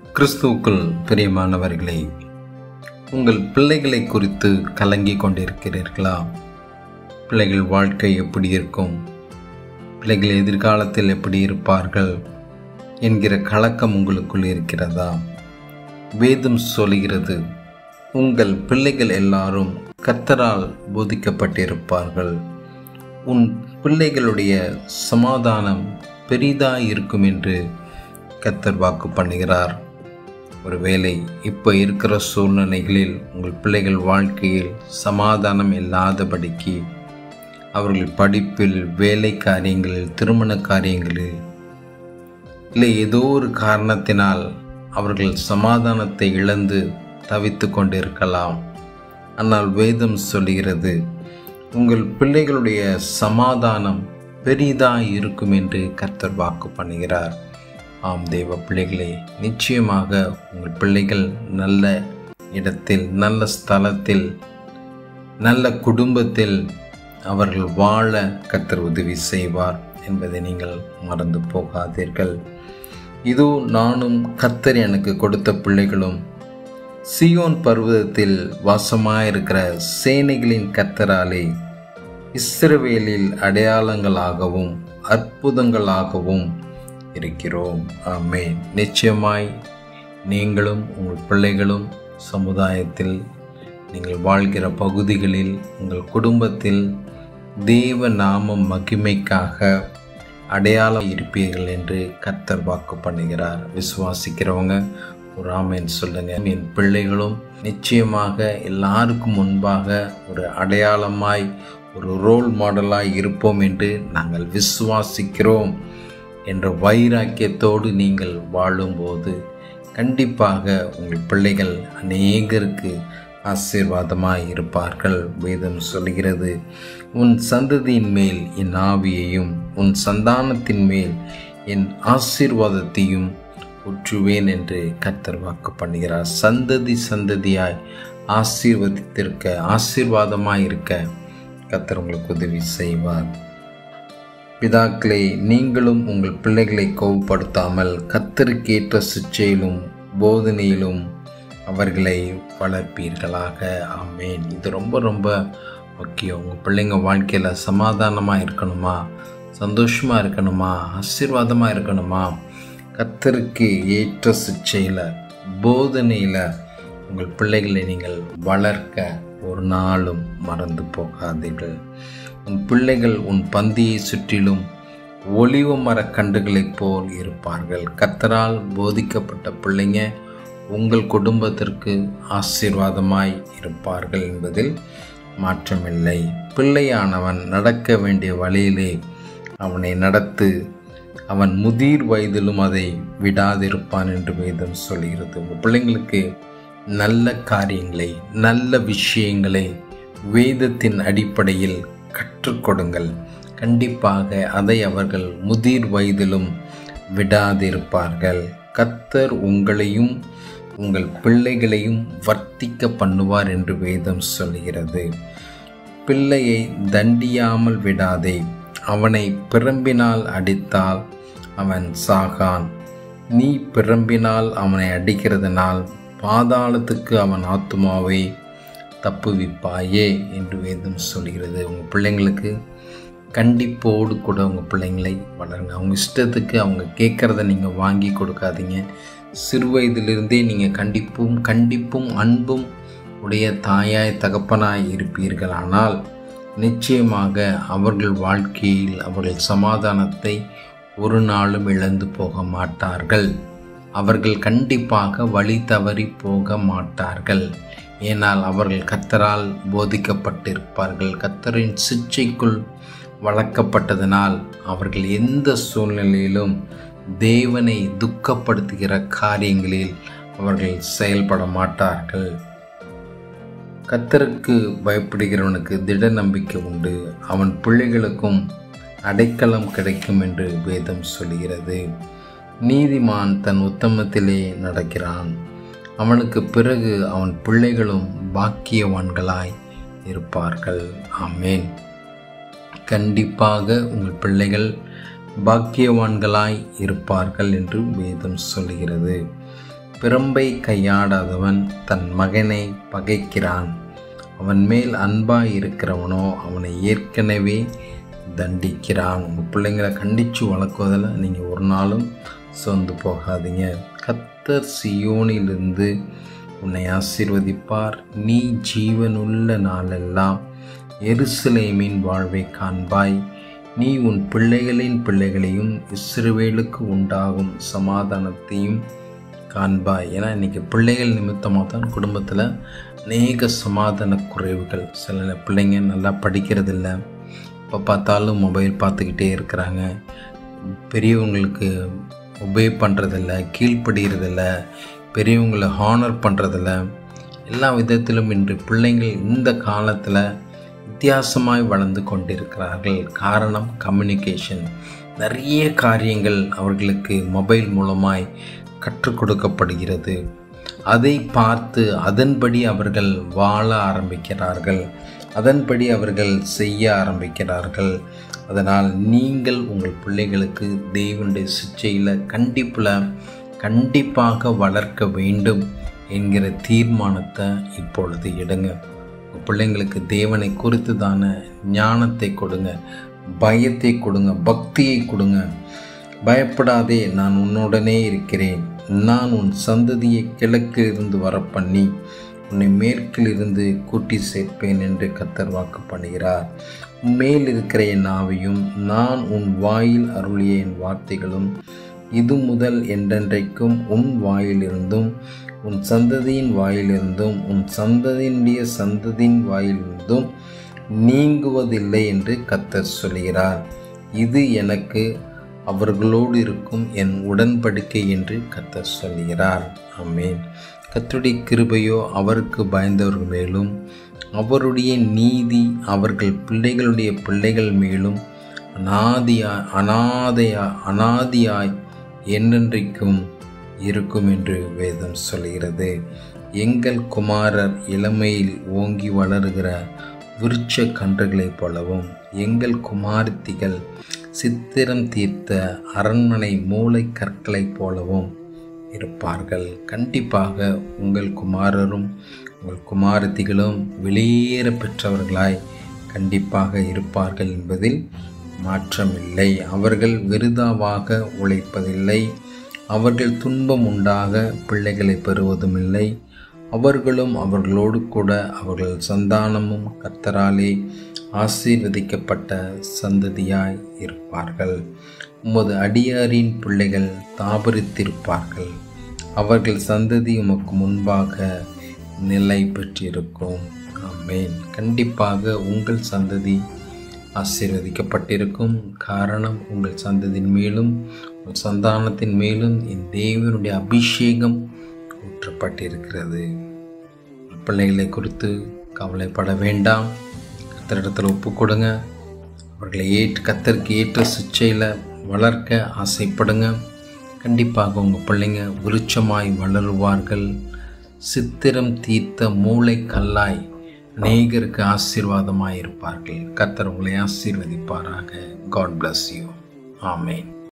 கிறிஸ்துவுக்குள் பிரியமானவர்களே உங்கள் பிள்ளைகளை குறித்து கலங்கி கொண்டிருக்கிறீர்களா பிள்ளைகள் வாழ்க்கை எப்படி இருக்கும் பிள்ளைகள் எதிர்காலத்தில் எப்படி இருப்பார்கள் என்கிற கலக்கம் உங்களுக்குள் இருக்கிறதா வேதம் சொல்கிறது உங்கள் பிள்ளைகள் எல்லாரும் கத்தரால் போதிக்கப்பட்டிருப்பார்கள் உன் பிள்ளைகளுடைய சமாதானம் பெரிதாய் இருக்கும் என்று கத்தர் வாக்கு பண்ணுகிறார் ஒருவேளை இப்போ இருக்கிற சூழ்நிலைகளில் உங்கள் பிள்ளைகள் வாழ்க்கையில் சமாதானம் இல்லாதபடிக்கு அவர்கள் படிப்பில் வேலை காரியங்களில் திருமண காரியங்களில் இல்லை ஏதோ ஒரு காரணத்தினால் அவர்கள் சமாதானத்தை இழந்து தவித்து கொண்டிருக்கலாம் ஆனால் வேதம் சொல்கிறது உங்கள் பிள்ளைகளுடைய சமாதானம் பெரிதாக இருக்கும் என்று கர்த்தர் வாக்கு பண்ணுகிறார் ஆம் தேவ பிள்ளைகளே நிச்சயமாக உங்கள் பிள்ளைகள் நல்ல இடத்தில் நல்ல ஸ்தலத்தில் நல்ல குடும்பத்தில் அவர்கள் வாழ கர்த்தர் உதவி செய்வார் என்பதை நீங்கள் மறந்து போகாதீர்கள் இதோ நானும் கர்த்தர் எனக்கு கொடுத்த பிள்ளைகளும் சியோன் பர்வதத்தில் வாசமாயிருக்கிற சேனைகளின் கர்த்தராலே இஸ்ரவேலில் அடையாளங்களாகவும் அற்புதங்களாகவும் இருக்கிறோம் ஆமே நிச்சயமாய் நீங்களும் உங்கள் பிள்ளைகளும் சமுதாயத்தில் நீங்கள் வாழ்கிற பகுதிகளில் உங்கள் குடும்பத்தில் தேவ நாமம் மகிமைக்காக அடையாளம் இருப்பீர்கள் என்று கர்த்தர் வாக்கு பண்ணுகிறார் விசுவாசிக்கிறவங்க ஒரு ஆமேன் சொல்லுங்க என் பிள்ளைகளும் நிச்சயமாக எல்லாருக்கும் முன்பாக ஒரு அடையாளமாய் ஒரு ரோல் மாடலாய் இருப்போம் என்று நாங்கள் விசுவாசிக்கிறோம் என்ற வைராக்கியத்தோடு நீங்கள் வாழும்போது கண்டிப்பாக உங்கள் பிள்ளைகள் அநேகருக்கு ஆசீர்வாதமாய் இருப்பார்கள் வேதம் சொல்கிறது உன் சந்ததியின் மேல் என் ஆவியையும் உன் சந்தானத்தின் மேல் என் ஆசீர்வாதத்தையும் உற்றுவேன் என்று கர்த்தர் வாக்கு பண்ணுகிறார் சந்ததி சந்ததியாய் ஆசீர்வதித்திருக்க ஆசீர்வாதமாய் இருக்க கர்த்தர் உங்களுக்கு உதவி செய்வார் பிதாக்களே நீங்களும் உங்கள் பிள்ளைகளை கோவப்படுத்தாமல் கத்தருக்கேற்ற சிச்சையிலும் போதனையிலும் அவர்களை வளர்ப்பீர்களாக ஆமேன் இது ரொம்ப ரொம்ப முக்கியம் உங்கள் பிள்ளைங்க வாழ்க்கையில் சமாதானமாக இருக்கணுமா சந்தோஷமாக இருக்கணுமா ஆசீர்வாதமாக இருக்கணுமா கத்தருக்கு ஏற்ற சிச்சையில் போதனையில் உங்கள் பிள்ளைகளை நீங்கள் வளர்க்க ஒரு நாளும் மறந்து போகாதீர்கள் உன் பிள்ளைகள் உன் பந்தியை சுற்றிலும் ஒளிவ மர கண்டுகளைப் போல் இருப்பார்கள் கத்தரால் போதிக்கப்பட்ட பிள்ளைங்க உங்கள் குடும்பத்திற்கு ஆசீர்வாதமாய் இருப்பார்கள் என்பதில் மாற்றமில்லை பிள்ளையானவன் நடக்க வேண்டிய வழியிலே அவனை நடத்து அவன் முதிர் வயதிலும் அதை விடாதிருப்பான் என்று வேதம் சொல்கிறது உங்கள் பிள்ளைங்களுக்கு நல்ல காரியங்களை நல்ல விஷயங்களை வேதத்தின் அடிப்படையில் கற்றுக் கொடுங்கள் கண்டிப்பாக அதை அவர்கள் முதிர் வயதிலும் விடாதிருப்பார்கள் கத்தர் உங்களையும் உங்கள் பிள்ளைகளையும் வர்த்திக்க பண்ணுவார் என்று வேதம் சொல்கிறது பிள்ளையை தண்டியாமல் விடாதே அவனை பிறம்பினால் அடித்தால் அவன் சாகான் நீ பிறம்பினால் அவனை அடிக்கிறதுனால் பாதாளத்துக்கு அவன் ஆத்மாவை தப்புவிப்பாயே என்று வேதம் சொல்கிறது உங்கள் பிள்ளைங்களுக்கு கண்டிப்போடு கூட உங்கள் பிள்ளைங்களை வளருங்க அவங்க இஷ்டத்துக்கு அவங்க கேட்குறத நீங்கள் வாங்கி கொடுக்காதீங்க சிறு வயதிலிருந்தே நீங்கள் கண்டிப்பும் கண்டிப்பும் அன்பும் உடைய தாயாய் தகப்பனாய் இருப்பீர்கள் ஆனால் நிச்சயமாக அவர்கள் வாழ்க்கையில் அவர்கள் சமாதானத்தை ஒரு நாளும் இழந்து போக மாட்டார்கள் அவர்கள் கண்டிப்பாக வழி தவறி போக மாட்டார்கள் ஏனால் அவர்கள் கத்தரால் போதிக்கப்பட்டிருப்பார்கள் கத்தரின் சிச்சைக்குள் வளர்க்கப்பட்டதனால் அவர்கள் எந்த சூழ்நிலையிலும் தேவனை துக்கப்படுத்துகிற காரியங்களில் அவர்கள் செயல்பட மாட்டார்கள் கத்தருக்கு பயப்படுகிறவனுக்கு திட நம்பிக்கை உண்டு அவன் பிள்ளைகளுக்கும் அடைக்கலம் கிடைக்கும் என்று வேதம் சொல்கிறது நீதிமான் தன் உத்தமத்திலே நடக்கிறான் அவனுக்கு பிறகு அவன் பிள்ளைகளும் பாக்கியவான்களாய் இருப்பார்கள் ஆமேன் கண்டிப்பாக உங்கள் பிள்ளைகள் பாக்கியவான்களாய் இருப்பார்கள் என்று வேதம் சொல்கிறது பிரம்பை கையாடாதவன் தன் மகனை பகைக்கிறான் அவன் மேல் அன்பாய் இருக்கிறவனோ அவனை ஏற்கனவே தண்டிக்கிறான் உங்கள் பிள்ளைங்களை கண்டித்து வளர்க்குவதில் நீங்கள் ஒரு நாளும் சொந்து போகாதீங்க கத்தர் சியோனிலிருந்து உன்னை ஆசீர்வதிப்பார் நீ ஜீவனுள்ள நாளெல்லாம் எருசலேமின் வாழ்வை காண்பாய் நீ உன் பிள்ளைகளின் பிள்ளைகளையும் இஸ்ரவேலுக்கு உண்டாகும் சமாதானத்தையும் காண்பாய் ஏன்னா இன்றைக்கி பிள்ளைகள் நிமித்தமாக தான் குடும்பத்தில் அநேக சமாதான குறைவுகள் சில பிள்ளைங்க நல்லா படிக்கிறதில்ல இப்போ பார்த்தாலும் மொபைல் பார்த்துக்கிட்டே இருக்கிறாங்க பெரியவங்களுக்கு ஒபே பண்ணுறதில்ல கீழ்ப்படுகிறதில்ல பெரியவங்களை ஹானர் பண்ணுறதில்ல எல்லா விதத்திலும் இன்று பிள்ளைங்கள் இந்த காலத்தில் வித்தியாசமாய் வளர்ந்து கொண்டிருக்கிறார்கள் காரணம் கம்யூனிகேஷன் நிறைய காரியங்கள் அவர்களுக்கு மொபைல் மூலமாய் கற்றுக் கொடுக்கப்படுகிறது அதை பார்த்து அதன்படி அவர்கள் வாழ ஆரம்பிக்கிறார்கள் அதன்படி அவர்கள் செய்ய ஆரம்பிக்கிறார்கள் அதனால் நீங்கள் உங்கள் பிள்ளைகளுக்கு தேவனுடைய சிச்சையில் கண்டிப்பில் கண்டிப்பாக வளர்க்க வேண்டும் என்கிற தீர்மானத்தை இப்பொழுது எடுங்க உங்கள் பிள்ளைங்களுக்கு தேவனை குறித்துதான ஞானத்தை கொடுங்க பயத்தை கொடுங்க பக்தியை கொடுங்க பயப்படாதே நான் உன்னுடனே இருக்கிறேன் நான் உன் சந்ததியை கிழக்கிலிருந்து வர பண்ணி உன்னை மேற்கிலிருந்து கூட்டி சேர்ப்பேன் என்று கத்தர் வாக்கு பண்ணுகிறார் மேல் இருக்கிற என் ஆவியும் நான் உன் வாயில் அருளிய என் வார்த்தைகளும் இது முதல் என்றென்றைக்கும் உன் வாயிலிருந்தும் உன் சந்ததியின் வாயிலிருந்தும் உன் சந்ததியினுடைய சந்ததியின் வாயிலிருந்தும் நீங்குவதில்லை என்று கத்தர் சொல்கிறார் இது எனக்கு அவர்களோடு இருக்கும் என் உடன்படிக்கை என்று கத்தர் சொல்கிறார் அம்மேன் கத்தருடைய கிருபையோ அவருக்கு பயந்தவர்கள் மேலும் அவருடைய நீதி அவர்கள் பிள்ளைகளுடைய பிள்ளைகள் மேலும் அனாதியாய் அனாதையா அனாதியாய் என்றென்றைக்கும் இருக்கும் என்று வேதம் சொல்கிறது எங்கள் குமாரர் இளமையில் ஓங்கி வளருகிற விருட்ச கன்றுகளைப் போலவும் எங்கள் குமாரத்திகள் சித்திரம் தீர்த்த அரண்மனை மூளை கற்களைப் போலவும் இருப்பார்கள் கண்டிப்பாக உங்கள் குமாரரும் உங்கள் குமாரத்திகளும் வெளியேற பெற்றவர்களாய் கண்டிப்பாக இருப்பார்கள் என்பதில் மாற்றமில்லை அவர்கள் விருதாவாக உழைப்பதில்லை அவர்கள் துன்பம் உண்டாக பிள்ளைகளை பெறுவதுமில்லை அவர்களும் அவர்களோடு கூட அவர்கள் சந்தானமும் கத்தராலே ஆசீர்வதிக்கப்பட்ட சந்ததியாய் இருப்பார்கள் உமது அடியாரின் பிள்ளைகள் தாபரித்திருப்பார்கள் அவர்கள் சந்ததி உமக்கு முன்பாக நிலை பெற்றிருக்கும் ஆமேன் கண்டிப்பாக உங்கள் சந்ததி ஆசீர்வதிக்கப்பட்டிருக்கும் காரணம் உங்கள் சந்ததியின் மேலும் உங்கள் சந்தானத்தின் மேலும் என் தேவனுடைய அபிஷேகம் ஊற்றப்பட்டிருக்கிறது பிள்ளைகளை குறித்து கவலைப்பட வேண்டாம் கத்தரிடத்தில் ஒப்பு கொடுங்க அவர்களை ஏற்று கத்தருக்கு ஏற்ற சிச்சையில் வளர்க்க ஆசைப்படுங்க கண்டிப்பாக உங்கள் பிள்ளைங்க விருட்சமாய் வளருவார்கள் சித்திரம் தீர்த்த மூளை கல்லாய் அநேகருக்கு ஆசீர்வாதமாக இருப்பார்கள் கத்தர் உங்களை ஆசீர்வதிப்பாராக காட் பிளஸ் யூ ஆமேன்